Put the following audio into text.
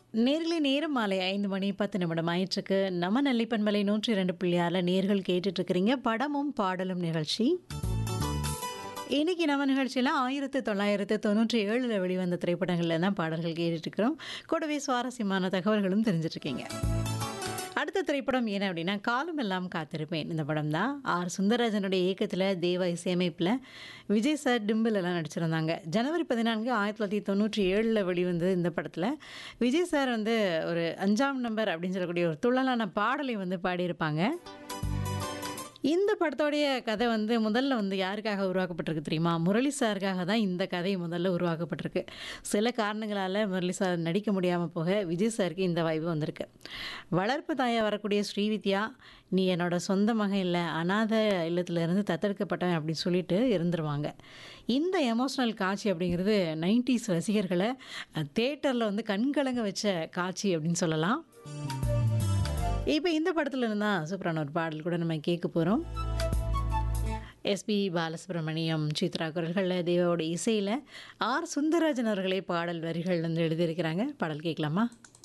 நேர்களே நேரம் மாலை ஐந்து மணி பத்து நிமிடம் ஆயிற்றுக்கு நம்ம நெல்லிப்பண்பலை நூற்றி இரண்டு புள்ளியால நேர்கள் கேட்டுட்டு இருக்கிறீங்க படமும் பாடலும் நிகழ்ச்சி இன்னைக்கு நம்ம நிகழ்ச்சியில் ஆயிரத்தி தொள்ளாயிரத்து தொண்ணூற்றி ஏழில் வெளிவந்த திரைப்படங்களில் தான் பாடல்கள் கேட்டுட்டு இருக்கிறோம் கூடவே சுவாரஸ்யமான தகவல்களும் தெரிஞ்சிட்டு இருக்கீங்க அடுத்த திரைப்படம் என்ன அப்படின்னா காலம் எல்லாம் காத்திருப்பேன் இந்த படம் தான் ஆர் சுந்தரராஜனுடைய இயக்கத்தில் தேவா இசையமைப்பில் விஜய் சார் டிம்பிள் எல்லாம் நடிச்சிருந்தாங்க ஜனவரி பதினான்கு ஆயிரத்தி தொள்ளாயிரத்தி தொண்ணூற்றி ஏழில் வெளிவந்தது இந்த படத்தில் விஜய் சார் வந்து ஒரு அஞ்சாம் நம்பர் அப்படின்னு சொல்லக்கூடிய ஒரு துள்ளலான பாடலை வந்து பாடியிருப்பாங்க இந்த படத்தோடைய கதை வந்து முதல்ல வந்து யாருக்காக உருவாக்கப்பட்டிருக்கு தெரியுமா முரளி சாருக்காக தான் இந்த கதை முதல்ல உருவாக்கப்பட்டிருக்கு சில காரணங்களால் முரளி சார் நடிக்க முடியாமல் போக விஜய் சாருக்கு இந்த வாய்ப்பு வந்திருக்கு வளர்ப்பு தாயாக வரக்கூடிய ஸ்ரீவித்யா நீ என்னோட சொந்த மகன் இல்லை அநாத இல்லத்திலிருந்து தத்தெடுக்கப்பட்டவன் அப்படின்னு சொல்லிட்டு இருந்துருவாங்க இந்த எமோஷ்னல் காட்சி அப்படிங்கிறது நைன்டிஸ் ரசிகர்களை தேட்டரில் வந்து கண்கலங்க வச்ச காட்சி அப்படின்னு சொல்லலாம் இப்போ இந்த படத்துல இருந்தால் சூப்பரான ஒரு பாடல் கூட நம்ம கேட்க போகிறோம் எஸ்பி பாலசுப்ரமணியம் சித்ரா குரல்களில் தேவாவோட இசையில் ஆர் சுந்தரராஜன் அவர்களே பாடல் வரிகள் வந்து எழுதியிருக்கிறாங்க பாடல் கேட்கலாமா